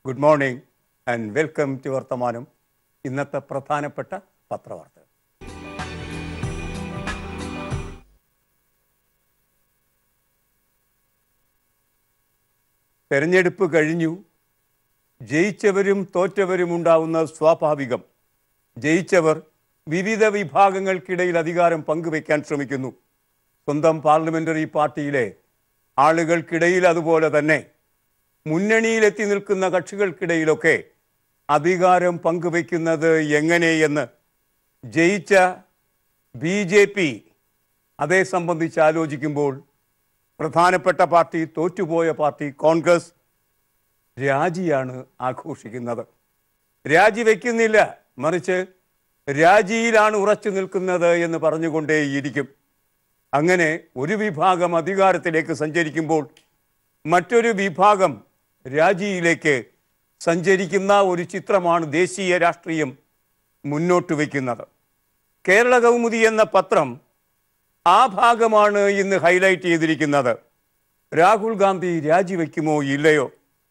good morning and welcome to Varthamanam ഇന്നത്തെ പ്രധാനപ്പെട്ട പത്രവാർത്തകൾ തെരഞ്ഞെടുപ്പ് കഴിഞ്ഞു ജയിച്ചവരും തോറ്റവരും ഉണ്ടാവുന്നത് സ്വാഭാവികം ജയിച്ചവർ വിവിധ വിഭാഗങ്ങൾക്കിടയിൽ അധികാരം പങ്കുവയ്ക്കാൻ ശ്രമിക്കുന്നു സ്വന്തം പാർലമെന്ററി പാർട്ടിയിലെ ആളുകൾക്കിടയിൽ അതുപോലെ തന്നെ മുന്നണിയിലെത്തി നിൽക്കുന്ന കക്ഷികൾക്കിടയിലൊക്കെ അധികാരം പങ്കുവയ്ക്കുന്നത് എങ്ങനെയെന്ന് ജയിച്ച ബി ജെ പി അതേ സംബന്ധിച്ച് ആലോചിക്കുമ്പോൾ പ്രധാനപ്പെട്ട പാർട്ടി തോറ്റുപോയ പാർട്ടി കോൺഗ്രസ് രാജിയാണ് ആഘോഷിക്കുന്നത് രാജിവെക്കുന്നില്ല മറിച്ച് രാജിയിലാണ് ഉറച്ചു നിൽക്കുന്നത് എന്ന് പറഞ്ഞുകൊണ്ടേയിരിക്കും അങ്ങനെ ഒരു വിഭാഗം അധികാരത്തിലേക്ക് സഞ്ചരിക്കുമ്പോൾ മറ്റൊരു വിഭാഗം രാജിയിലേക്ക് സഞ്ചരിക്കുന്ന ഒരു ചിത്രമാണ് ദേശീയ രാഷ്ട്രീയം മുന്നോട്ട് വയ്ക്കുന്നത് കേരള കൗമുദി എന്ന പത്രം ആ ഭാഗമാണ് ഇന്ന് ഹൈലൈറ്റ് ചെയ്തിരിക്കുന്നത് രാഹുൽ ഗാന്ധി രാജിവെക്കുമോ ഇല്ലയോ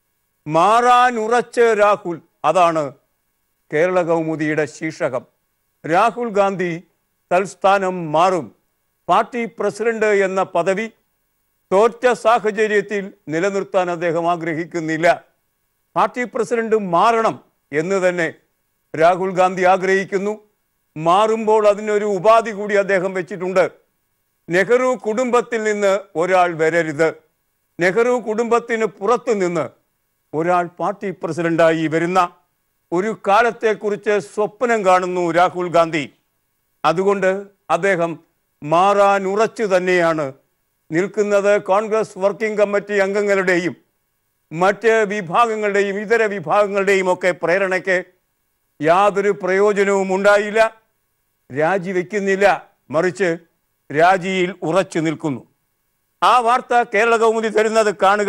മാറാൻ ഉറച്ച് രാഹുൽ അതാണ് കേരള കൗമുദിയുടെ ശീർഷകം രാഹുൽ ഗാന്ധി തൽസ്ഥാനം മാറും പാർട്ടി പ്രസിഡന്റ് എന്ന പദവി തോറ്റ സാഹചര്യത്തിൽ നിലനിർത്താൻ അദ്ദേഹം ആഗ്രഹിക്കുന്നില്ല പാർട്ടി പ്രസിഡന്റ് മാറണം എന്ന് തന്നെ രാഹുൽ ഗാന്ധി ആഗ്രഹിക്കുന്നു മാറുമ്പോൾ അതിനൊരു ഉപാധി കൂടി അദ്ദേഹം വെച്ചിട്ടുണ്ട് നെഹ്റു കുടുംബത്തിൽ നിന്ന് ഒരാൾ വരരുത് നെഹ്റു കുടുംബത്തിന് പുറത്തു നിന്ന് ഒരാൾ പാർട്ടി പ്രസിഡന്റായി വരുന്ന ഒരു കാലത്തെക്കുറിച്ച് സ്വപ്നം കാണുന്നു രാഹുൽ ഗാന്ധി അതുകൊണ്ട് അദ്ദേഹം മാറാൻ ഉറച്ചു തന്നെയാണ് നിൽക്കുന്നത് കോൺഗ്രസ് വർക്കിംഗ് കമ്മിറ്റി അംഗങ്ങളുടെയും മറ്റ് വിഭാഗങ്ങളുടെയും ഇതര വിഭാഗങ്ങളുടെയും ഒക്കെ പ്രേരണയ്ക്ക് യാതൊരു പ്രയോജനവും ഉണ്ടായില്ല രാജിവെക്കുന്നില്ല മറിച്ച് രാജിയിൽ ഉറച്ചു നിൽക്കുന്നു ആ വാർത്ത കേരള കൗമുദി തരുന്നത് കാണുക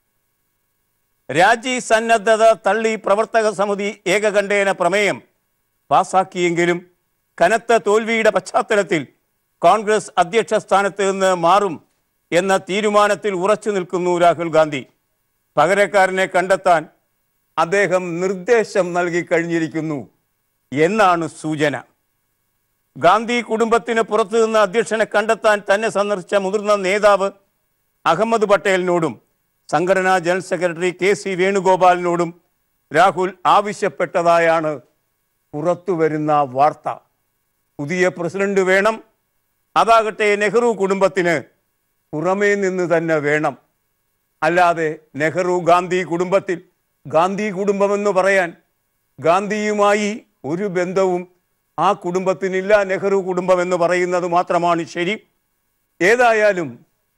രാജി സന്നദ്ധത തള്ളി പ്രവർത്തക സമിതി ഏകകണ്ഠേന പ്രമേയം പാസാക്കിയെങ്കിലും കനത്ത തോൽവിയുടെ പശ്ചാത്തലത്തിൽ കോൺഗ്രസ് അധ്യക്ഷ സ്ഥാനത്ത് നിന്ന് മാറും എന്ന തീരുമാനത്തിൽ ഉറച്ചു നിൽക്കുന്നു രാഹുൽ ഗാന്ധി പകരക്കാരനെ കണ്ടെത്താൻ അദ്ദേഹം നിർദ്ദേശം നൽകി കഴിഞ്ഞിരിക്കുന്നു എന്നാണ് സൂചന ഗാന്ധി കുടുംബത്തിന് പുറത്തു നിന്ന് അധ്യക്ഷനെ കണ്ടെത്താൻ തന്നെ സന്ദർശിച്ച മുതിർന്ന നേതാവ് അഹമ്മദ് പട്ടേലിനോടും സംഘടനാ ജനറൽ സെക്രട്ടറി കെ സി വേണുഗോപാലിനോടും രാഹുൽ ആവശ്യപ്പെട്ടതായാണ് പുറത്തു വരുന്ന വാർത്ത പുതിയ പ്രസിഡന്റ് വേണം അതാകട്ടെ നെഹ്റു കുടുംബത്തിന് പുറമേ നിന്ന് തന്നെ വേണം അല്ലാതെ നെഹ്റു ഗാന്ധി കുടുംബത്തിൽ ഗാന്ധി കുടുംബമെന്ന് പറയാൻ ഗാന്ധിയുമായി ഒരു ബന്ധവും ആ കുടുംബത്തിനില്ല നെഹ്റു കുടുംബം എന്ന് പറയുന്നത് മാത്രമാണ് ശരി ഏതായാലും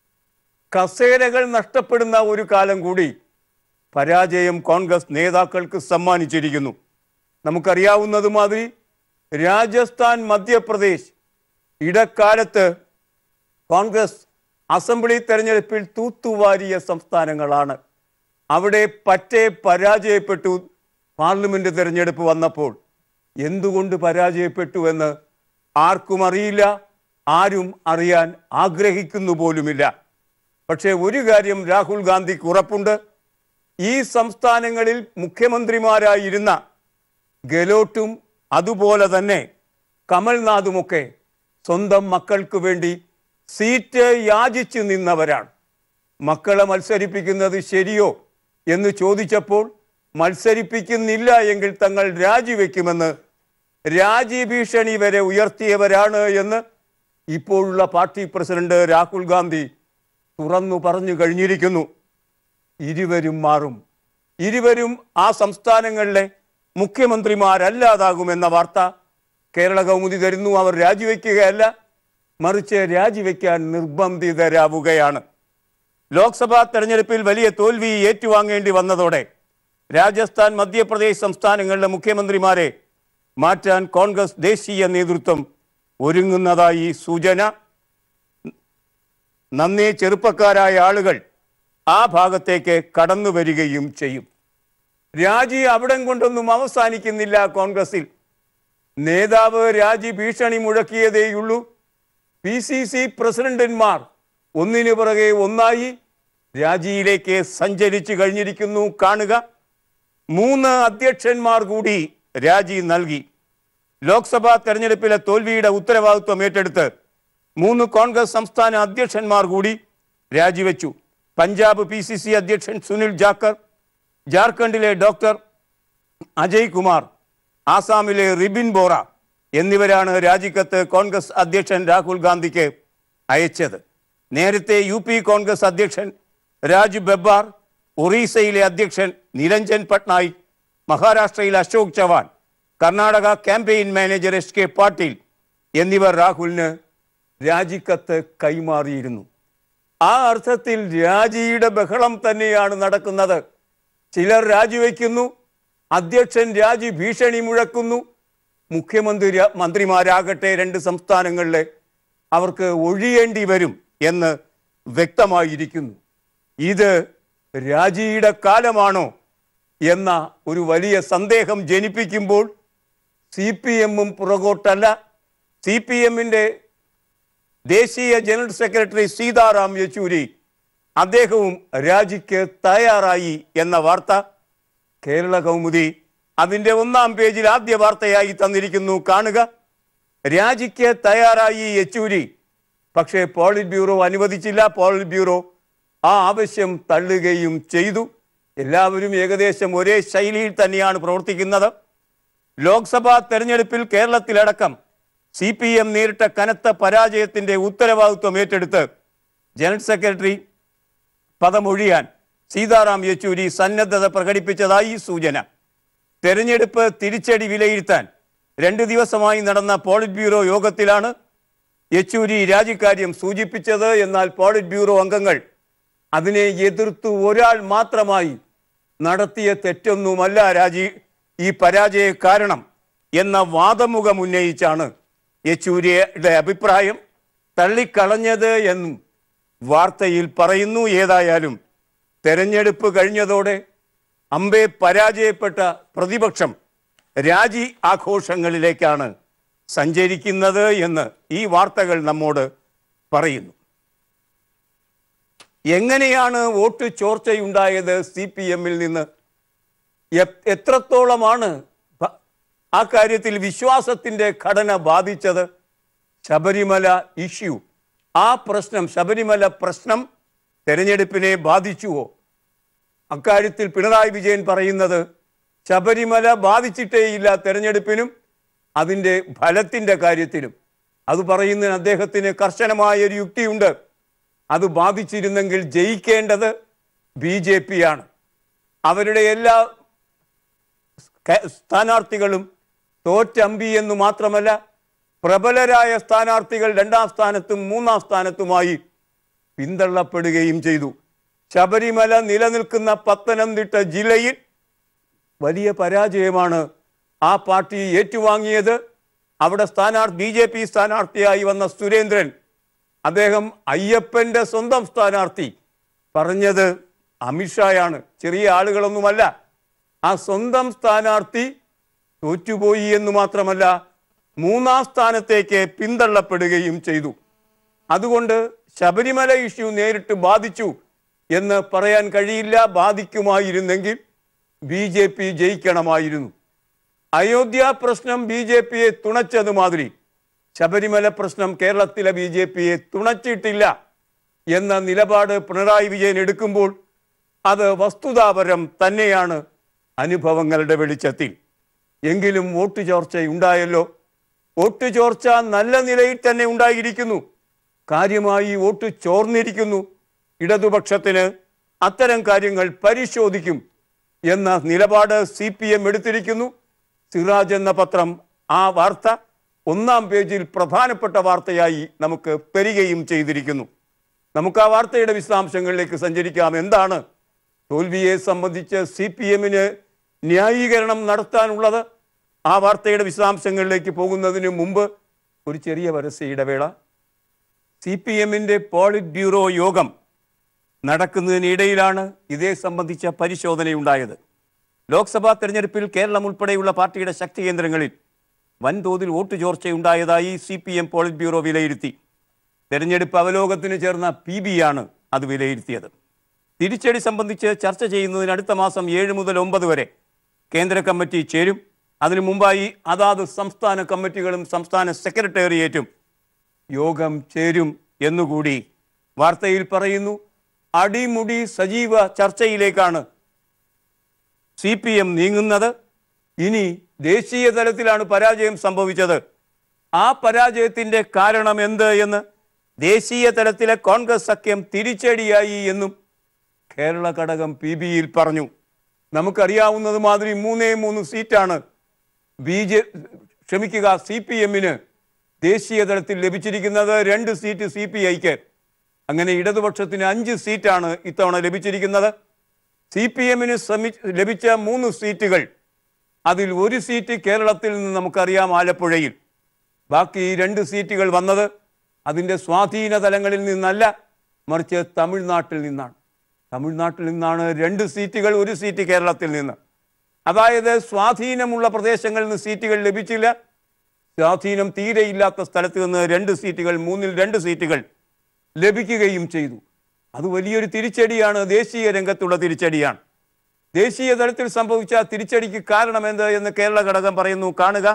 കസേരകൾ നഷ്ടപ്പെടുന്ന ഒരു കാലം കൂടി പരാജയം കോൺഗ്രസ് നേതാക്കൾക്ക് സമ്മാനിച്ചിരിക്കുന്നു നമുക്കറിയാവുന്നത് മാതിരി രാജസ്ഥാൻ മധ്യപ്രദേശ് ഇടക്കാലത്ത് കോൺഗ്രസ് അസംബ്ലി തെരഞ്ഞെടുപ്പിൽ തൂത്തുവാരിയ സംസ്ഥാനങ്ങളാണ് അവിടെ പറ്റേ പരാജയപ്പെട്ടു പാർലമെന്റ് തെരഞ്ഞെടുപ്പ് വന്നപ്പോൾ എന്തുകൊണ്ട് പരാജയപ്പെട്ടു എന്ന് ആർക്കും അറിയില്ല ആരും അറിയാൻ ആഗ്രഹിക്കുന്നു പോലുമില്ല പക്ഷേ ഒരു കാര്യം രാഹുൽ ഗാന്ധിക്ക് ഉറപ്പുണ്ട് ഈ സംസ്ഥാനങ്ങളിൽ മുഖ്യമന്ത്രിമാരായിരുന്ന ഗെലോട്ടും അതുപോലെ തന്നെ കമൽനാഥുമൊക്കെ സ്വന്തം മക്കൾക്ക് വേണ്ടി സീറ്റ് യാചിച്ചു നിന്നവരാണ് മക്കളെ മത്സരിപ്പിക്കുന്നത് ശരിയോ എന്ന് ചോദിച്ചപ്പോൾ മത്സരിപ്പിക്കുന്നില്ല എങ്കിൽ തങ്ങൾ രാജിവെക്കുമെന്ന് രാജിഭീഷണി വരെ ഉയർത്തിയവരാണ് എന്ന് ഇപ്പോഴുള്ള പാർട്ടി പ്രസിഡന്റ് രാഹുൽ ഗാന്ധി തുറന്നു പറഞ്ഞു കഴിഞ്ഞിരിക്കുന്നു ഇരുവരും മാറും ഇരുവരും ആ സംസ്ഥാനങ്ങളിലെ മുഖ്യമന്ത്രിമാരല്ലാതാകുമെന്ന വാർത്ത കേരള കൗമുദി തരുന്നു അവർ രാജിവെക്കുകയല്ല മറിച്ച് രാജിവെക്കാൻ നിർബന്ധിതരാവുകയാണ് ലോക്സഭാ തെരഞ്ഞെടുപ്പിൽ വലിയ തോൽവി ഏറ്റുവാങ്ങേണ്ടി വന്നതോടെ രാജസ്ഥാൻ മധ്യപ്രദേശ് സംസ്ഥാനങ്ങളിലെ മുഖ്യമന്ത്രിമാരെ മാറ്റാൻ കോൺഗ്രസ് ദേശീയ നേതൃത്വം ഒരുങ്ങുന്നതായി സൂചന നന്നേ ചെറുപ്പക്കാരായ ആളുകൾ ആ ഭാഗത്തേക്ക് കടന്നു വരികയും ചെയ്യും രാജി അവിടം കൊണ്ടൊന്നും അവസാനിക്കുന്നില്ല കോൺഗ്രസിൽ നേതാവ് രാജി ഭീഷണി മുഴക്കിയതേയുള്ളൂ പി സി സി പ്രസിഡന്റന്മാർ ഒന്നിനു പുറകെ ഒന്നായി രാജിയിലേക്ക് സഞ്ചരിച്ചു കഴിഞ്ഞിരിക്കുന്നു കാണുക മൂന്ന് അധ്യക്ഷന്മാർ കൂടി രാജി നൽകി ലോക്സഭാ തെരഞ്ഞെടുപ്പിലെ തോൽവിയുടെ ഉത്തരവാദിത്വം ഏറ്റെടുത്ത് മൂന്ന് കോൺഗ്രസ് സംസ്ഥാന അധ്യക്ഷന്മാർ കൂടി രാജിവെച്ചു പഞ്ചാബ് പി സി സി അധ്യക്ഷൻ സുനിൽ ജാക്കർ ജാർഖണ്ഡിലെ ഡോക്ടർ അജയ് കുമാർ ആസാമിലെ റിബിൻ ബോറ എന്നിവരാണ് രാജിക്കത്ത് കോൺഗ്രസ് അധ്യക്ഷൻ രാഹുൽ ഗാന്ധിക്ക് അയച്ചത് നേരത്തെ യു പി കോൺഗ്രസ് അധ്യക്ഷൻ രാജ് ബെബ്ബാർ ഒറീസയിലെ അധ്യക്ഷൻ നിരഞ്ജൻ പട്നായിക് മഹാരാഷ്ട്രയിലെ Ashok Chavan Karnataka campaign manager S K Patil എന്നിവർ രാഹുലിന് രാജിക്കത്ത് കൈമാറിയിരുന്നു ആ അർത്ഥത്തിൽ രാജിയുടെ ബഹളം തന്നെയാണ് നടക്കുന്നത് ചിലർ രാജിവെക്കുന്നു അധ്യക്ഷൻ രാജി ഭീഷണി മുഴക്കുന്നു മുഖ്യമന്ത്രി രാ- മന്ത്രിമാരാകട്ടെ രണ്ട് സംസ്ഥാനങ്ങളിലെ അവർക്ക് ഒഴിയേണ്ടി വരും എന്ന് വ്യക്തമായിരിക്കുന്നു ഇത് രാജിയുടെ കാലമാണോ എന്ന ഒരു വലിയ സന്ദേഹം ജനിപ്പിക്കുമ്പോൾ സി പി എമ്മും പുറകോട്ടല്ല സി പി എമ്മിൻ്റെ ദേശീയ ജനറൽ സെക്രട്ടറി സീതാറാം യെച്ചൂരി അദ്ദേഹവും രാജിക്ക് തയ്യാറായി എന്ന വാർത്ത കേരള കൗമുദി അതിൻ്റെ ഒന്നാം പേജിൽ ആദ്യ വാർത്തയായി തന്നിരിക്കുന്നു കാണുക രാജിക്ക് തയ്യാറായി യെച്ചൂരി പക്ഷേ പോളിറ്റ് ബ്യൂറോ അനുവദിച്ചില്ല പോളിറ്റ് ബ്യൂറോ ആ ആവശ്യം തള്ളുകയും ചെയ്തു എല്ലാവരും ഏകദേശം ഒരേ ശൈലിയിൽ തന്നെയാണ് പ്രവർത്തിക്കുന്നത് ലോക്സഭാ തെരഞ്ഞെടുപ്പിൽ കേരളത്തിലടക്കം സി പി എം നേരിട്ട കനത്ത പരാജയത്തിന്റെ ഉത്തരവാദിത്വം ഏറ്റെടുത്ത് ജനറൽ സെക്രട്ടറി പദമൊഴിയാൻ സീതാറാം യെച്ചൂരി സന്നദ്ധത പ്രകടിപ്പിച്ചതായി സൂചന തെരഞ്ഞെടുപ്പ് തിരിച്ചടി വിലയിരുത്താൻ രണ്ട് ദിവസമായി നടന്ന പോളിറ്റ് ബ്യൂറോ യോഗത്തിലാണ് യെച്ചൂരി രാജിക്കാര്യം സൂചിപ്പിച്ചത് എന്നാൽ പോളിറ്റ് ബ്യൂറോ അംഗങ്ങൾ അതിനെ എതിർത്തു ഒരാൾ മാത്രമായി നടത്തിയ തെറ്റൊന്നുമല്ല രാജി ഈ പരാജയ കാരണം എന്ന വാദമുഖം ഉന്നയിച്ചാണ് യെച്ചൂരിയുടെ അഭിപ്രായം തള്ളിക്കളഞ്ഞത് എന്നും വാർത്തയിൽ പറയുന്നു ഏതായാലും തെരഞ്ഞെടുപ്പ് കഴിഞ്ഞതോടെ അമ്പെ പരാജയപ്പെട്ട പ്രതിപക്ഷം രാജി ആഘോഷങ്ങളിലേക്കാണ് സഞ്ചരിക്കുന്നത് എന്ന് ഈ വാർത്തകൾ നമ്മോട് പറയുന്നു എങ്ങനെയാണ് വോട്ട് ചോർച്ചയുണ്ടായത് സി പി എമ്മിൽ നിന്ന് എ- എത്രത്തോളമാണ് ഭ- ആ കാര്യത്തിൽ വിശ്വാസത്തിന്റെ ഘടന ബാധിച്ചത് ശബരിമല ഇഷ്യൂ ആ പ്രശ്നം ശബരിമല പ്രശ്നം തെരഞ്ഞെടുപ്പിനെ ബാധിച്ചുവോ അക്കാര്യത്തിൽ പിണറായി വിജയൻ പറയുന്നത് ശബരിമല ബാധിച്ചിട്ടേയില്ല തെരഞ്ഞെടുപ്പിനും അതിൻ്റെ ഫലത്തിൻ്റെ കാര്യത്തിലും അത് പറയുന്നതിന് അദ്ദേഹത്തിന് കർശനമായ ഒരു യുക്തിയുണ്ട് അത് ബാധിച്ചിരുന്നെങ്കിൽ ജയിക്കേണ്ടത് ബി ജെ പി ആണ് അവരുടെ എല്ലാ ക- സ്ഥാനാർത്ഥികളും തോറ്റമ്പി എന്ന് മാത്രമല്ല പ്രബലരായ സ്ഥാനാർത്ഥികൾ രണ്ടാം സ്ഥാനത്തും മൂന്നാം സ്ഥാനത്തുമായി പിന്തള്ളപ്പെടുകയും ചെയ്തു ശബരിമല നിലനിൽക്കുന്ന പത്തനംതിട്ട ജില്ലയിൽ വലിയ പരാജയമാണ് ആ പാർട്ടി ഏറ്റുവാങ്ങിയത് അവിടെ സ്ഥാനാർത്ഥി ബി ജെ പി സ്ഥാനാർത്ഥിയായി വന്ന സുരേന്ദ്രൻ അദ്ദേഹം അയ്യപ്പന്റെ സ്വന്തം സ്ഥാനാർത്ഥി പറഞ്ഞത് അമിത്ഷായാണ് ചെറിയ ആളുകളൊന്നുമല്ല ആ സ്വന്തം സ്ഥാനാർത്ഥി തോറ്റുപോയി എന്ന് മാത്രമല്ല മൂന്നാം സ്ഥാനത്തേക്ക് പിന്തള്ളപ്പെടുകയും ചെയ്തു അതുകൊണ്ട് ശബരിമല ഇഷ്യൂ നേരിട്ട് ബാധിച്ചു എന്ന് പറയാൻ കഴിയില്ല ബാധിക്കുമായിരുന്നെങ്കിൽ ബി ജെ പി ജയിക്കണമായിരുന്നു അയോധ്യ പ്രശ്നം ബി ജെ പിയെ തുണച്ചത് മാതിരി ശബരിമല പ്രശ്നം കേരളത്തിലെ ബി ജെ പിയെ തുണച്ചിട്ടില്ല എന്ന നിലപാട് പിണറായി വിജയൻ എടുക്കുമ്പോൾ അത് വസ്തുതാപരം തന്നെയാണ് അനുഭവങ്ങളുടെ വെളിച്ചത്തിൽ എങ്കിലും വോട്ട് ചോർച്ച ഉണ്ടായല്ലോ വോട്ട് ചോർച്ച നല്ല നിലയിൽ തന്നെ ഉണ്ടായിരിക്കുന്നു കാര്യമായി വോട്ട് ചോർന്നിരിക്കുന്നു ഇടതുപക്ഷത്തിന് അത്തരം കാര്യങ്ങൾ പരിശോധിക്കും എന്ന നിലപാട് സി പി എം എടുത്തിരിക്കുന്നു സിറാജ് എന്ന പത്രം ആ വാർത്ത ഒന്നാം പേജിൽ പ്രധാനപ്പെട്ട വാർത്തയായി നമുക്ക് തരികയും ചെയ്തിരിക്കുന്നു നമുക്ക് ആ വാർത്തയുടെ വിശദാംശങ്ങളിലേക്ക് സഞ്ചരിക്കാം എന്താണ് തോൽവിയെ സംബന്ധിച്ച് സി പി എമ്മിന് ന്യായീകരണം നടത്താനുള്ളത് ആ വാർത്തയുടെ വിശദാംശങ്ങളിലേക്ക് പോകുന്നതിന് മുമ്പ് ഒരു ചെറിയ പരസ്യ ഇടവേള സി പി എമ്മിൻ്റെ പോളിറ്റ് ബ്യൂറോ യോഗം നടക്കുന്നതിനിടയിലാണ് ഇതേ സംബന്ധിച്ച പരിശോധനയുണ്ടായത് ലോക്സഭാ തെരഞ്ഞെടുപ്പിൽ കേരളം ഉൾപ്പെടെയുള്ള പാർട്ടിയുടെ ശക്തി കേന്ദ്രങ്ങളിൽ വൻതോതിൽ വോട്ട് ചോർച്ചയുണ്ടായതായി C P M politburo വിലയിരുത്തി തെരഞ്ഞെടുപ്പ് അവലോകത്തിന് ചേർന്ന പി ബി ആണ് അത് വിലയിരുത്തിയത് തിരിച്ചടി സംബന്ധിച്ച് ചർച്ച ചെയ്യുന്നതിന് അടുത്ത മാസം ഏഴ് മുതൽ ഒമ്പത് വരെ കേന്ദ്ര കമ്മിറ്റി ചേരും അതിനു മുമ്പായി അതാത് സംസ്ഥാന കമ്മിറ്റികളും സംസ്ഥാന സെക്രട്ടേറിയറ്റും യോഗം ചേരും എന്നുകൂടി വാർത്തയിൽ പറയുന്നു അടിമുടി സജീവ ചർച്ചയിലേക്കാണ് സി പി എം നീങ്ങുന്നത് ഇനി ദേശീയ തലത്തിലാണ് പരാജയം സംഭവിച്ചത് ആ പരാജയത്തിന്റെ കാരണം എന്ത് എന്ന് ദേശീയ തലത്തിലെ കോൺഗ്രസ് സഖ്യം തിരിച്ചടിയായി എന്നും കേരള ഘടകം പി ബിയിൽ പറഞ്ഞു നമുക്കറിയാവുന്നത് മാതിരി മൂന്നേ മൂന്ന് സീറ്റാണ് ബി ജെ ക്ഷമിക്കുക സി പി എമ്മിന് ദേശീയ തലത്തിൽ ലഭിച്ചിരിക്കുന്നത് രണ്ട് സീറ്റ് സി പി ഐക്ക് അങ്ങനെ ഇടതുപക്ഷത്തിന് അഞ്ച് സീറ്റാണ് ഇത്തവണ ലഭിച്ചിരിക്കുന്നത് സി പി എമ്മിന് ലഭിച്ച മൂന്ന് സീറ്റുകൾ അതിൽ ഒരു സീറ്റ് കേരളത്തിൽ നിന്ന് നമുക്കറിയാം ആലപ്പുഴയിൽ ബാക്കി രണ്ട് സീറ്റുകൾ വന്നത് അതിൻ്റെ സ്വാധീന തലങ്ങളിൽ നിന്നല്ല മറിച്ച് തമിഴ്നാട്ടിൽ നിന്നാണ് തമിഴ്നാട്ടിൽ നിന്നാണ് രണ്ട് സീറ്റുകൾ ഒരു സീറ്റ് കേരളത്തിൽ നിന്ന് അതായത് സ്വാധീനമുള്ള പ്രദേശങ്ങളിൽ നിന്ന് സീറ്റുകൾ ലഭിച്ചില്ല സ്വാധീനം തീരെയില്ലാത്ത സ്ഥലത്ത് നിന്ന് രണ്ട് സീറ്റുകൾ മൂന്നിൽ രണ്ട് സീറ്റുകൾ ലഭിക്കുകയും ചെയ്തു അത് വലിയൊരു തിരിച്ചടിയാണ് ദേശീയ രംഗത്തുള്ള തിരിച്ചടിയാണ് ദേശീയ തലത്തിൽ സംഭവിച്ച തിരിച്ചടിക്ക് കാരണം എന്ത് എന്ന് കേരള ഘടകം പറയുന്നു കാണുക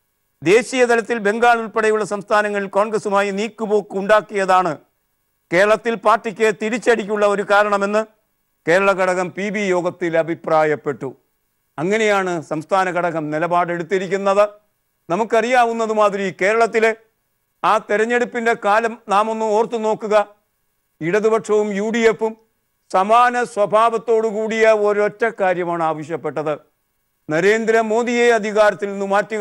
ദേശീയ തലത്തിൽ ബംഗാൾ ഉൾപ്പെടെയുള്ള സംസ്ഥാനങ്ങളിൽ കോൺഗ്രസുമായി നീക്കുപോക്ക് ഉണ്ടാക്കിയതാണ് കേരളത്തിൽ പാർട്ടിക്ക് തിരിച്ചടിക്കുള്ള ഒരു കാരണമെന്ന് കേരള ഘടകം പി ബി യോഗത്തിൽ അഭിപ്രായപ്പെട്ടു അങ്ങനെയാണ് സംസ്ഥാന ഘടകം നിലപാടെടുത്തിരിക്കുന്നത് നമുക്കറിയാവുന്നത് മാതിരി കേരളത്തിലെ ആ തെരഞ്ഞെടുപ്പിന്റെ കാലം നാം ഒന്ന് ഓർത്തു നോക്കുക ഇടതുപക്ഷവും യു ഡി എഫും സമാന സ്വഭാവത്തോടു കൂടിയ ഒരൊറ്റ കാര്യമാണ് ആവശ്യപ്പെട്ടത് നരേന്ദ്രമോദിയെ അധികാരത്തിൽ നിന്ന് മാറ്റുക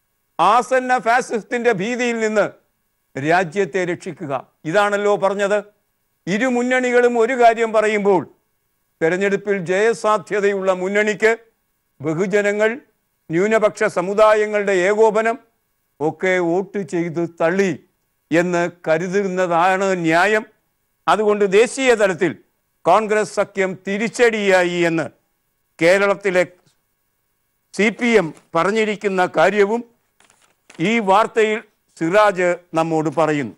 ആസന്ന ഫാസിസത്തിന്റെ ഭീതിയിൽ നിന്ന് രാജ്യത്തെ രക്ഷിക്കുക ഇതാണല്ലോ പറഞ്ഞത് ഇരു മുന്നണികളും ഒരു കാര്യം പറയുമ്പോൾ തെരഞ്ഞെടുപ്പിൽ ജയസാധ്യതയുള്ള മുന്നണിക്ക് ബഹുജനങ്ങൾ ന്യൂനപക്ഷ സമുദായങ്ങളുടെ ഏകോപനം ഒക്കെ വോട്ട് ചെയ്ത് തള്ളി എന്ന് കരുതുന്നതാണ് ന്യായം അതുകൊണ്ട് ദേശീയ തലത്തിൽ കോൺഗ്രസ് സഖ്യം തിരിച്ചടിയായി എന്ന് കേരളത്തിലെ സി പി എം പറഞ്ഞിരിക്കുന്ന കാര്യവും ഈ വാർത്തയിൽ സിറാജ് നമ്മോട് പറയുന്നു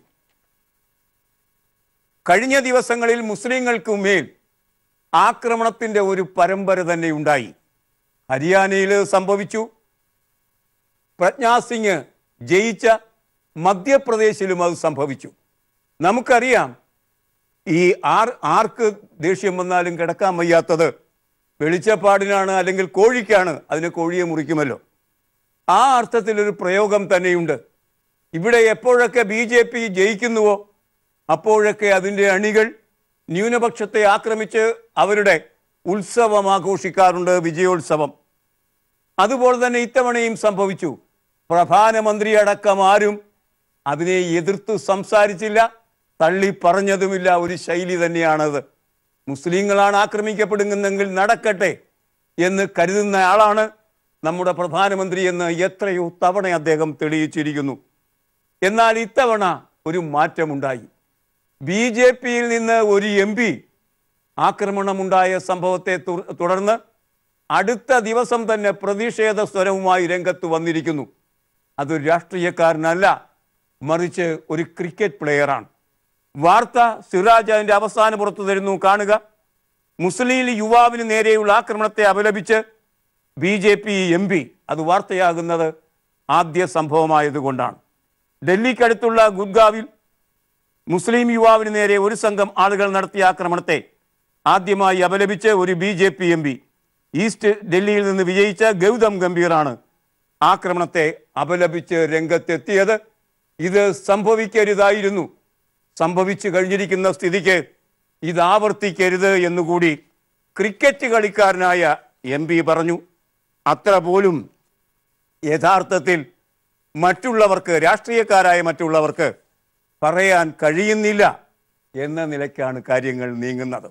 കഴിഞ്ഞ ദിവസങ്ങളിൽ മുസ്ലിങ്ങൾക്ക് മേൽ ആക്രമണത്തിന്റെ ഒരു പരമ്പര തന്നെ ഉണ്ടായി ഹരിയാനയിൽ സംഭവിച്ചു പ്രജ്ഞാ സിംഗ് ജയിച്ച മധ്യപ്രദേശിലും അത് സംഭവിച്ചു നമുക്കറിയാം ഈ ആർ ആർക്ക് ദേഷ്യം വന്നാലും കിടക്കാൻ വയ്യാത്തത് വെളിച്ചപ്പാടിനാണ് അല്ലെങ്കിൽ കോഴിക്കാണ് അതിന് കോഴിയെ മുറിക്കുമല്ലോ ആ അർത്ഥത്തിലൊരു പ്രയോഗം തന്നെയുണ്ട് ഇവിടെ എപ്പോഴൊക്കെ ബി ജെ പി ജയിക്കുന്നുവോ അപ്പോഴൊക്കെ അതിൻ്റെ അണികൾ ന്യൂനപക്ഷത്തെ ആക്രമിച്ച് അവരുടെ ഉത്സവം ആഘോഷിക്കാറുണ്ട് വിജയോത്സവം അതുപോലെ തന്നെ ഇത്തവണയും സംഭവിച്ചു പ്രധാനമന്ത്രി അടക്കം ആരും അതിനെ എതിർത്ത് സംസാരിച്ചില്ല തള്ളി പറഞ്ഞതുമില്ല ഒരു ശൈലി തന്നെയാണത് മുസ്ലിങ്ങളാണ് ആക്രമിക്കപ്പെടുന്നെങ്കിൽ നടക്കട്ടെ എന്ന് കരുതുന്ന ആളാണ് നമ്മുടെ പ്രധാനമന്ത്രി എന്ന് എത്രയോ തവണ അദ്ദേഹം തെളിയിച്ചിരിക്കുന്നു എന്നാൽ ഇത്തവണ ഒരു മാറ്റമുണ്ടായി ബി ജെ പിയിൽ നിന്ന് ഒരു എം പി ആക്രമണമുണ്ടായ സംഭവത്തെ തു- തുടർന്ന് അടുത്ത ദിവസം തന്നെ പ്രതിഷേധ സ്വരവുമായി രംഗത്ത് വന്നിരിക്കുന്നു അതൊരു രാഷ്ട്രീയക്കാരനല്ല മറിച്ച് ഒരു ക്രിക്കറ്റ് പ്ലെയറാണ് വാർത്ത സിറാജ് അതിന്റെ അവസാന പുറത്തു തരുന്നു കാണുക മുസ്ലിം യുവാവിന് നേരെയുള്ള ആക്രമണത്തെ അപലപിച്ച് B J P M P അത് വാർത്തയാകുന്നത് ആദ്യ സംഭവമായതുകൊണ്ടാണ് ഡൽഹിക്കടുത്തുള്ള ഗുഡ്ഗാവിൽ മുസ്ലിം യുവാവിന് നേരെ ഒരു സംഘം ആളുകൾ നടത്തിയ ആക്രമണത്തെ ആദ്യമായി അപലപിച്ച് ഒരു B J P M P east ഡൽഹിയിൽ നിന്ന് വിജയിച്ച ഗൗതം ഗംഭീറാണ് ആക്രമണത്തെ അപലപിച്ച് രംഗത്തെത്തിയത് ഇത് സംഭവിക്കരുതായിരുന്നു സംഭവിച്ചു കഴിഞ്ഞിരിക്കുന്ന സ്ഥിതിക്ക് ഇത് ആവർത്തിക്കരുത് എന്നുകൂടി ക്രിക്കറ്റ് കളിക്കാരനായ എം പി പറഞ്ഞു അത്ര പോലും യഥാർത്ഥത്തിൽ മറ്റുള്ളവർക്ക് രാഷ്ട്രീയക്കാരായ മറ്റുള്ളവർക്ക് പറയാൻ കഴിയുന്നില്ല എന്ന നിലയ്ക്കാണ് കാര്യങ്ങൾ നീങ്ങുന്നത്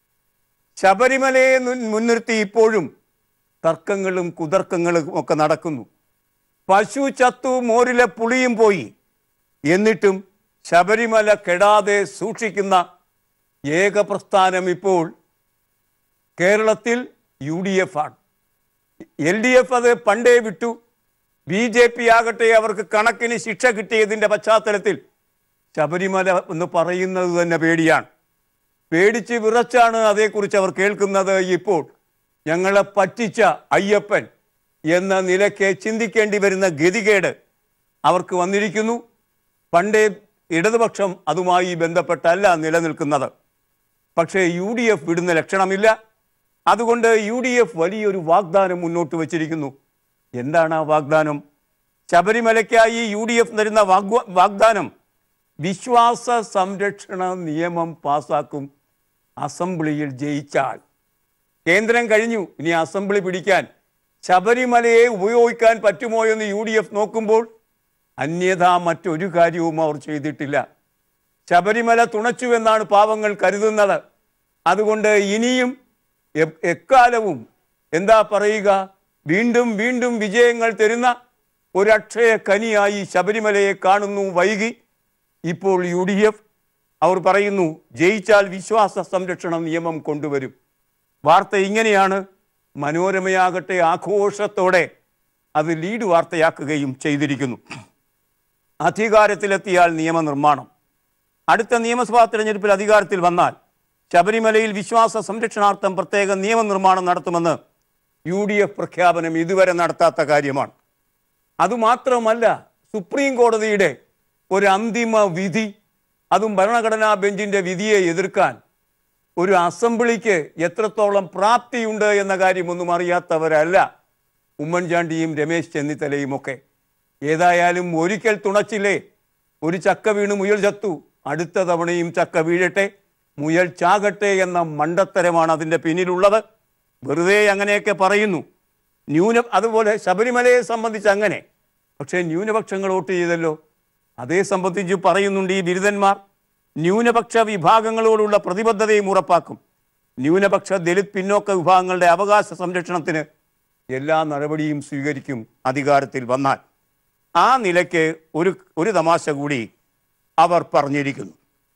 ശബരിമലയെ മുൻ- മുൻനിർത്തി ഇപ്പോഴും തർക്കങ്ങളും കുതർക്കങ്ങളും ഒക്കെ നടക്കുന്നു പശു ചത്തു മോരിലെ പുളിയും പോയി എന്നിട്ടും ശബരിമല കെടാതെ സൂക്ഷിക്കുന്ന ഏക പ്രസ്ഥാനം ഇപ്പോൾ കേരളത്തിൽ യു ഡി എഫ് ആണ് എൽ ഡി എഫ് അത് പണ്ടേ വിട്ടു ബി ജെ പി ആകട്ടെ അവർക്ക് കണക്കിന് ശിക്ഷ കിട്ടിയതിന്റെ പശ്ചാത്തലത്തിൽ ശബരിമല എന്ന് പറയുന്നത് തന്നെ പേടിയാണ് പേടിച്ച് വിറച്ചാണ് അതേക്കുറിച്ച് അവർ കേൾക്കുന്നത് ഇപ്പോൾ ഞങ്ങളെ പറ്റിച്ച അയ്യപ്പൻ എന്ന നിലയ്ക്ക് ചിന്തിക്കേണ്ടി വരുന്ന ഗതികേട് അവർക്ക് വന്നിരിക്കുന്നു പണ്ടേ ഇടതുപക്ഷം അതുമായി ബന്ധപ്പെട്ടല്ല നിലനിൽക്കുന്നത് പക്ഷേ യു ഡി എഫ് വിടുന്ന ലക്ഷണമില്ല അതുകൊണ്ട് യു ഡി എഫ് വലിയൊരു വാഗ്ദാനം മുന്നോട്ട് വച്ചിരിക്കുന്നു എന്താണ് ആ വാഗ്ദാനം ശബരിമലയ്ക്കായി യു ഡി എഫ് തരുന്ന വാഗ്വ- വാഗ്ദാനം വിശ്വാസ സംരക്ഷണ നിയമം പാസാക്കും അസംബ്ലിയിൽ ജയിച്ചാൽ കേന്ദ്രം കഴിഞ്ഞു ഇനി അസംബ്ലി പിടിക്കാൻ ശബരിമലയെ ഉപയോഗിക്കാൻ പറ്റുമോ എന്ന് യു ഡി എഫ് നോക്കുമ്പോൾ അന്യഥാ മറ്റൊരു കാര്യവും അവർ ചെയ്തിട്ടില്ല ശബരിമല തുണച്ചുവെന്നാണ് പാവങ്ങൾ കരുതുന്നത് അതുകൊണ്ട് ഇനിയും എ- എക്കാലവും എന്താ പറയുക വീണ്ടും വീണ്ടും വിജയങ്ങൾ തരുന്ന ഒരക്ഷയ കനിയായി ശബരിമലയെ കാണുന്നു വൈകി ഇപ്പോൾ യു ഡി എഫ് അവർ പറയുന്നു ജയിച്ചാൽ വിശ്വാസ സംരക്ഷണ നിയമം കൊണ്ടുവരും വാർത്ത ഇങ്ങനെയാണ് മനോരമയാകട്ടെ ആഘോഷത്തോടെ അത് ലീഡ് വാർത്തയാക്കുകയും ചെയ്തിരിക്കുന്നു അധികാരത്തിലെത്തിയാൽ നിയമനിർമ്മാണം അടുത്ത നിയമസഭാ തെരഞ്ഞെടുപ്പിൽ അധികാരത്തിൽ വന്നാൽ ശബരിമലയിൽ വിശ്വാസ സംരക്ഷണാർത്ഥം പ്രത്യേക നിയമനിർമ്മാണം നടത്തുമെന്ന് യു ഡി എഫ് പ്രഖ്യാപനം ഇതുവരെ നടത്താത്ത കാര്യമാണ് അതുമാത്രമല്ല സുപ്രീം കോടതിയുടെ ഒരു അന്തിമ വിധി അതും ഭരണഘടനാ ബെഞ്ചിന്റെ വിധിയെ എതിർക്കാൻ ഒരു അസംബ്ലിക്ക് എത്രത്തോളം പ്രാപ്തിയുണ്ട് എന്ന കാര്യമൊന്നും അറിയാത്തവരല്ല ഉമ്മൻചാണ്ടിയും രമേശ് ചെന്നിത്തലയും ഒക്കെ ഏതായാലും ഒരിക്കൽ തുണച്ചില്ലേ ഒരു ചക്ക വീണ് മുയൽ ചത്തു അടുത്ത തവണയും ചക്ക വീഴട്ടെ മുയൽ ചാകട്ടെ എന്ന മണ്ടത്തരമാണ് അതിൻ്റെ പിന്നിലുള്ളത് വെറുതെ അങ്ങനെയൊക്കെ പറയുന്നു ന്യൂന അതുപോലെ ശബരിമലയെ സംബന്ധിച്ച് അങ്ങനെ പക്ഷേ ന്യൂനപക്ഷങ്ങൾ വോട്ട് ചെയ്തല്ലോ അതേ സംബന്ധിച്ച് പറയുന്നുണ്ട് ഈ ബിരുദന്മാർ ന്യൂനപക്ഷ വിഭാഗങ്ങളോടുള്ള പ്രതിബദ്ധതയും ഉറപ്പാക്കും ന്യൂനപക്ഷ ദലിത് പിന്നോക്ക വിഭാഗങ്ങളുടെ അവകാശ സംരക്ഷണത്തിന് എല്ലാ നടപടിയും സ്വീകരിക്കും അധികാരത്തിൽ വന്നാൽ ആ നിലയ്ക്ക് ഒരു ഒരു തമാശ കൂടി അവർ പറഞ്ഞിരിക്കുന്നു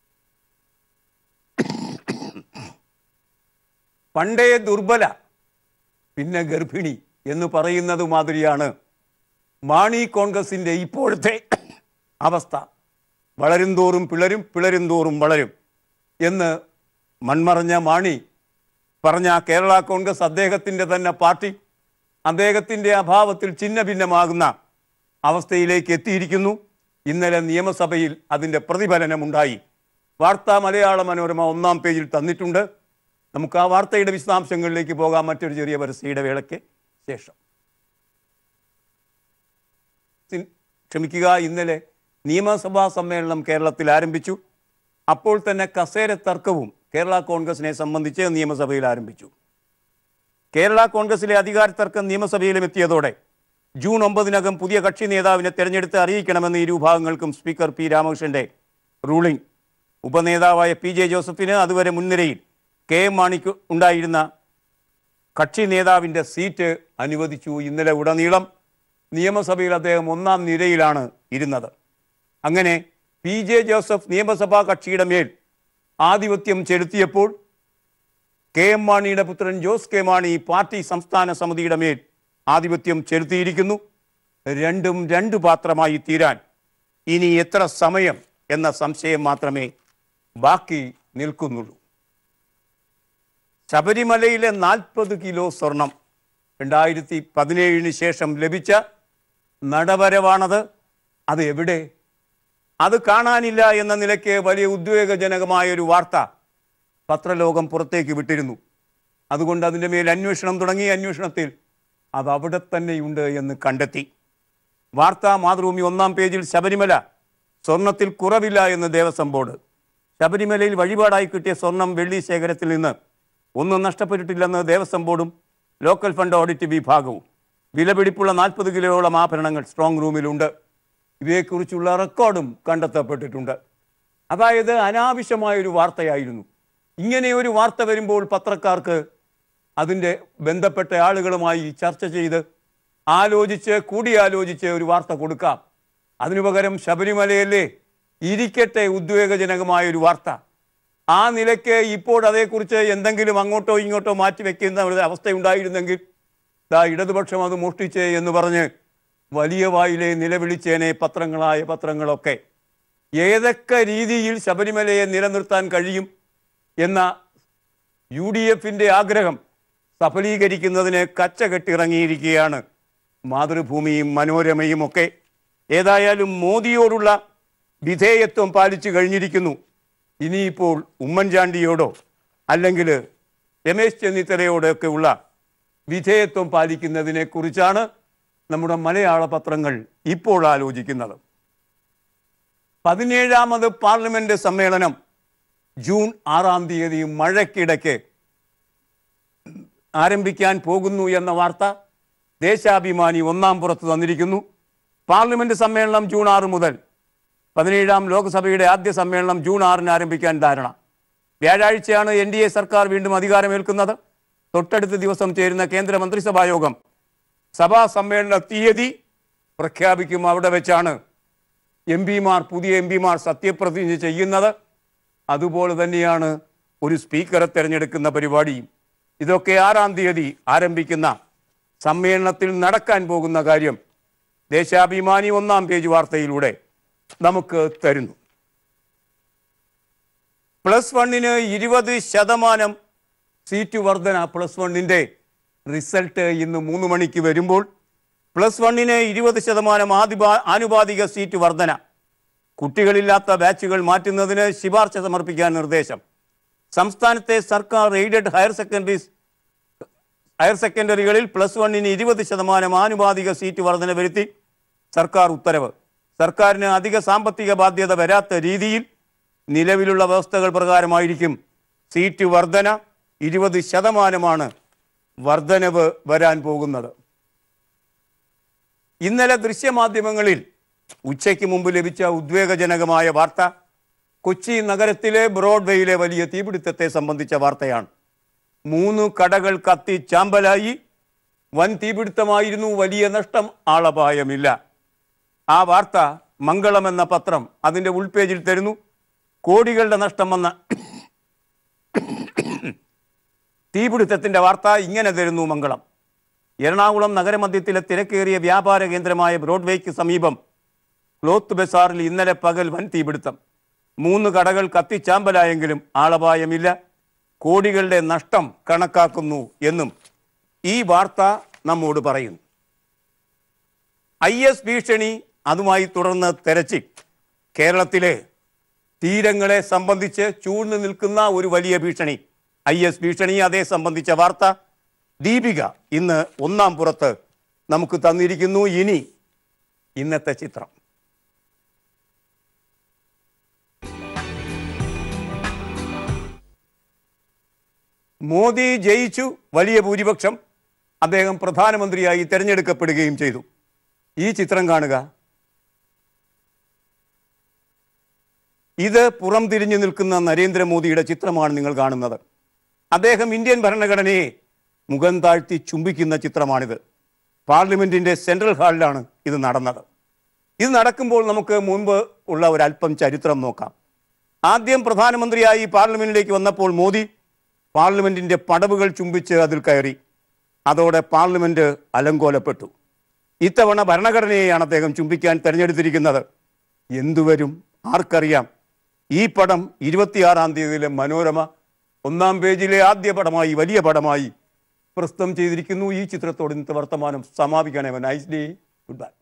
പണ്ടേ ദുർബല പിന്നെ ഗർഭിണി എന്ന് പറയുന്നത് മാതിരിയാണ് മാണി കോൺഗ്രസിൻ്റെ ഇപ്പോഴത്തെ അവസ്ഥ വളരും തോറും പിളരും പിളരും തോറും വളരും എന്ന് മൺമറഞ്ഞ മാണി പറഞ്ഞ കേരള കോൺഗ്രസ് അദ്ദേഹത്തിൻ്റെ തന്നെ പാർട്ടി അദ്ദേഹത്തിൻ്റെ അഭാവത്തിൽ ഛിന്ന ഭിന്നമാകുന്ന അവസ്ഥയിലേക്ക് എത്തിയിരിക്കുന്നു ഇന്നലെ നിയമസഭയിൽ അതിൻ്റെ പ്രതിഫലനമുണ്ടായി വാർത്താ മലയാള മനോരമ ഒന്നാം പേജിൽ തന്നിട്ടുണ്ട് നമുക്ക് ആ വാർത്തയുടെ വിശദാംശങ്ങളിലേക്ക് പോകാം മറ്റൊരു ചെറിയ പരസ്യയുടെ വേളയ്ക്ക് ശേഷം സിൻ- ക്ഷമിക്കുക ഇന്നലെ നിയമസഭാ സമ്മേളനം കേരളത്തിൽ ആരംഭിച്ചു അപ്പോൾ തന്നെ കസേര തർക്കവും കേരള കോൺഗ്രസിനെ സംബന്ധിച്ച് നിയമസഭയിൽ ആരംഭിച്ചു കേരള കോൺഗ്രസിലെ അധികാര തർക്കം നിയമസഭയിലും എത്തിയതോടെ ജൂൺ ഒമ്പതിനകം പുതിയ കക്ഷി നേതാവിനെ തെരഞ്ഞെടുത്ത് അറിയിക്കണമെന്ന് ഇരു വിഭാഗങ്ങൾക്കും സ്പീക്കർ പി രാമകൃഷ്ണന്റെ റൂളിംഗ് ഉപനേതാവായ പി ജെ ജോസഫിന് അതുവരെ മുൻനിരയിൽ കെ എം മാണിക്ക് ഉണ്ടായിരുന്ന കക്ഷി നേതാവിൻ്റെ സീറ്റ് അനുവദിച്ചു ഇന്നലെ ഉടനീളം നിയമസഭയിൽ അദ്ദേഹം ഒന്നാം നിരയിലാണ് ഇരുന്നത് അങ്ങനെ പി ജെ ജോസഫ് നിയമസഭാ കക്ഷിയുടെ മേൽ ആധിപത്യം ചെലുത്തിയപ്പോൾ കെ എം മാണിയുടെ പുത്രൻ ജോസ് കെ മാണി പാർട്ടി സംസ്ഥാന സമിതിയുടെ മേൽ ആധിപത്യം ചെലുത്തിയിരിക്കുന്നു രണ്ടും രണ്ട് പാത്രമായി തീരാൻ ഇനി എത്ര സമയം എന്ന സംശയം മാത്രമേ ബാക്കി നിൽക്കുന്നുള്ളൂ ശബരിമലയിലെ നാൽപ്പത് കിലോ സ്വർണം രണ്ടായിരത്തി പതിനേഴിന് ശേഷം ലഭിച്ച നടവരവാണത് അത് എവിടെ അത് കാണാനില്ല എന്ന നിലയ്ക്ക് വലിയ ഉദ്വേഗജനകമായ ഒരു വാർത്ത പത്രലോകം പുറത്തേക്ക് വിട്ടിരുന്നു അതുകൊണ്ട് അതിൻ്റെ മേൽ അന്വേഷണം തുടങ്ങി അന്വേഷണത്തിൽ അത് അവിടെ തന്നെയുണ്ട് എന്ന് കണ്ടെത്തി വാർത്താ മാതൃഭൂമി ഒന്നാം പേജിൽ ശബരിമല സ്വർണത്തിൽ കുറവില്ല എന്ന് ദേവസ്വം ബോർഡ് ശബരിമലയിൽ വഴിപാടായി കിട്ടിയ സ്വർണം വെള്ളി ശേഖരത്തിൽ നിന്ന് ഒന്നും നഷ്ടപ്പെട്ടിട്ടില്ലെന്ന് ദേവസ്വം ബോർഡും ലോക്കൽ ഫണ്ട് ഓഡിറ്റ് വിഭാഗവും വിലപിടിപ്പുള്ള നാൽപ്പത് കിലോയോളം ആഭരണങ്ങൾ സ്ട്രോങ് റൂമിലുണ്ട് ഇവയെക്കുറിച്ചുള്ള റെക്കോർഡും കണ്ടെത്തപ്പെട്ടിട്ടുണ്ട് അതായത് അനാവശ്യമായൊരു വാർത്തയായിരുന്നു ഇങ്ങനെ ഒരു വാർത്ത വരുമ്പോൾ പത്രക്കാർക്ക് അതിൻ്റെ ബന്ധപ്പെട്ട ആളുകളുമായി ചർച്ച ചെയ്ത് ആലോചിച്ച് കൂടിയാലോചിച്ച് ഒരു വാർത്ത കൊടുക്കാം അതിനു പകരം ശബരിമലയല്ലേ ഇരിക്കട്ടെ ഉദ്വേഗജനകമായ ഒരു വാർത്ത ആ നിലയ്ക്ക് ഇപ്പോൾ അതേക്കുറിച്ച് എന്തെങ്കിലും അങ്ങോട്ടോ ഇങ്ങോട്ടോ മാറ്റി വെക്കുന്ന ഒരു അവസ്ഥയുണ്ടായിരുന്നെങ്കിൽ ദാ ഇടതുപക്ഷം അത് മോഷ്ടിച്ചേ എന്ന് പറഞ്ഞ് വലിയ വായിലെ നിലവിളിച്ചേനെ പത്രങ്ങളായ പത്രങ്ങളൊക്കെ ഏതൊക്കെ രീതിയിൽ ശബരിമലയെ നിലനിർത്താൻ കഴിയും എന്ന യു ഡി എഫിൻ്റെ ആഗ്രഹം സഫലീകരിക്കുന്നതിന് കച്ച കെട്ടിറങ്ങിയിരിക്കുകയാണ് മാതൃഭൂമിയും മനോരമയും ഒക്കെ ഏതായാലും മോദിയോടുള്ള വിധേയത്വം പാലിച്ചു കഴിഞ്ഞിരിക്കുന്നു ഇനിയിപ്പോൾ ഉമ്മൻചാണ്ടിയോടോ അല്ലെങ്കിൽ രമേശ് ചെന്നിത്തലയോടൊക്കെ ഉള്ള വിധേയത്വം പാലിക്കുന്നതിനെ കുറിച്ചാണ് നമ്മുടെ മലയാള പത്രങ്ങൾ ഇപ്പോൾ ആലോചിക്കുന്നത് പതിനേഴാമത് പാർലമെന്റ് സമ്മേളനം ജൂൺ ആറാം തീയതി മഴയ്ക്കിടയ്ക്ക് ആരംഭിക്കാൻ പോകുന്നു എന്ന വാർത്ത ദേശാഭിമാനി ഒന്നാം പുറത്ത് തന്നിരിക്കുന്നു പാർലമെന്റ് സമ്മേളനം ജൂൺ ആറ് മുതൽ പതിനേഴാം ലോക്സഭയുടെ ആദ്യ സമ്മേളനം ജൂൺ ആറിന് ആരംഭിക്കാൻ ധാരണ വ്യാഴാഴ്ചയാണ് എൻ ഡി എ സർക്കാർ വീണ്ടും അധികാരമേൽക്കുന്നത് തൊട്ടടുത്ത ദിവസം ചേരുന്ന കേന്ദ്ര മന്ത്രിസഭാ യോഗം സഭാ സമ്മേളന തീയതി പ്രഖ്യാപിക്കും അവിടെ വെച്ചാണ് എം പിമാർ പുതിയ എം പിമാർ സത്യപ്രതിജ്ഞ ചെയ്യുന്നത് അതുപോലെ തന്നെയാണ് ഒരു സ്പീക്കറെ തിരഞ്ഞെടുക്കുന്ന പരിപാടിയും ഇതൊക്കെ ആറാം തീയതി ആരംഭിക്കുന്ന സമ്മേളനത്തിൽ നടക്കാൻ പോകുന്ന കാര്യം ദേശാഭിമാനി ഒന്നാം പേജ് വാർത്തയിലൂടെ നമുക്ക് തരുന്നു പ്ലസ് വണ്ണിന് ഇരുപത് ശതമാനം സീറ്റ് വർധന പ്ലസ് വണ്ണിൻ്റെ റിസൾട്ട് ഇന്ന് മൂന്ന് മണിക്ക് വരുമ്പോൾ പ്ലസ് വണ്ണിന് ഇരുപത് ശതമാനം ആദിപാ ആനുപാതിക സീറ്റ് വർധന കുട്ടികളില്ലാത്ത ബാച്ചുകൾ മാറ്റുന്നതിന് ശുപാർശ സമർപ്പിക്കാൻ നിർദ്ദേശം സംസ്ഥാനത്തെ സർക്കാർ എയ്ഡഡ് ഹയർ സെക്കൻഡറീസ് ഹയർ സെക്കൻഡറികളിൽ പ്ലസ് വണ്ണിന് ഇരുപത് ശതമാനം ആനുപാതിക സീറ്റ് വർധന വരുത്തി സർക്കാർ ഉത്തരവ് സർക്കാരിന് അധിക സാമ്പത്തിക ബാധ്യത വരാത്ത രീതിയിൽ നിലവിലുള്ള വ്യവസ്ഥകൾ പ്രകാരമായിരിക്കും സീറ്റ് വർധന ഇരുപത് ശതമാനമാണ് വർധനവ് വരാൻ പോകുന്നത് ഇന്നലെ ദൃശ്യമാധ്യമങ്ങളിൽ ഉച്ചയ്ക്ക് മുമ്പ് ലഭിച്ച ഉദ്വേഗജനകമായ വാർത്ത കൊച്ചി നഗരത്തിലെ ബ്രോഡ്വേയിലെ വലിയ തീപിടുത്തത്തെ സംബന്ധിച്ച വാർത്തയാണ് മൂന്ന് കടകൾ കത്തി ചാമ്പലായി വൻ തീപിടുത്തമായിരുന്നു വലിയ നഷ്ടം ആളപായമില്ല ആ വാർത്ത മംഗളം എന്ന പത്രം അതിൻ്റെ ഉൾപേജിൽ തരുന്നു കോടികളുടെ നഷ്ടം വന്ന തീപിടുത്തത്തിന്റെ വാർത്ത ഇങ്ങനെ തരുന്നു മംഗളം എറണാകുളം നഗരമധ്യത്തിലെ തിരക്കേറിയ വ്യാപാര കേന്ദ്രമായ ബ്രോഡ്വേക്ക് സമീപം ക്ലോത്ത് ബസാറിൽ ഇന്നലെ പകൽ വൻ തീപിടുത്തം മൂന്ന് കടകൾ കത്തിച്ചാമ്പലായെങ്കിലും ആളപായമില്ല കോടികളുടെ നഷ്ടം കണക്കാക്കുന്നു എന്നും ഈ വാർത്ത നമ്മോട് പറയുന്നു ഐ എസ് ഭീഷണി അതുമായി തുടർന്ന് തെരച്ചിൽ കേരളത്തിലെ തീരങ്ങളെ സംബന്ധിച്ച് ചൂഴ്ന്നു നിൽക്കുന്ന ഒരു വലിയ ഭീഷണി ഐ എസ് ഭീഷണി അതേ സംബന്ധിച്ച വാർത്ത ദീപിക ഇന്ന് ഒന്നാം പുറത്ത് നമുക്ക് തന്നിരിക്കുന്നു ഇനി ഇന്നത്തെ ചിത്രം മോദി ജയിച്ചു വലിയ ഭൂരിപക്ഷം അദ്ദേഹം പ്രധാനമന്ത്രിയായി തെരഞ്ഞെടുക്കപ്പെടുകയും ചെയ്തു ഈ ചിത്രം കാണുക ഇത് പുറം തിരിഞ്ഞു നിൽക്കുന്ന നരേന്ദ്രമോദിയുടെ ചിത്രമാണ് നിങ്ങൾ കാണുന്നത് അദ്ദേഹം ഇന്ത്യൻ ഭരണഘടനയെ മുഖം താഴ്ത്തി ചുംബിക്കുന്ന ചിത്രമാണിത് പാർലമെന്റിന്റെ സെൻട്രൽ ഹാളിലാണ് ഇത് നടന്നത് ഇത് നടക്കുമ്പോൾ നമുക്ക് മുൻപ് ഉള്ള ഒരല്പം ചരിത്രം നോക്കാം ആദ്യം പ്രധാനമന്ത്രിയായി പാർലമെന്റിലേക്ക് വന്നപ്പോൾ മോദി പാർലമെന്റിന്റെ പടവുകൾ ചുംബിച്ച് അതിൽ കയറി അതോടെ പാർലമെന്റ് അലങ്കോലപ്പെട്ടു ഇത്തവണ ഭരണഘടനയെയാണ് അദ്ദേഹം ചുംബിക്കാൻ തെരഞ്ഞെടുത്തിരിക്കുന്നത് എന്തുവരും ആർക്കറിയാം ഈ പടം ഇരുപത്തിയാറാം തീയതിയിലെ മനോരമ ഒന്നാം പേജിലെ ആദ്യ പടമായി വലിയ പടമായി പ്രസ്തം ചെയ്തിരിക്കുന്നു ഈ ചിത്രത്തോട് ഇന്നത്തെ വർത്തമാനം സമാപിക്കണേ നൈസ് ഡേ ഗുഡ് ബൈ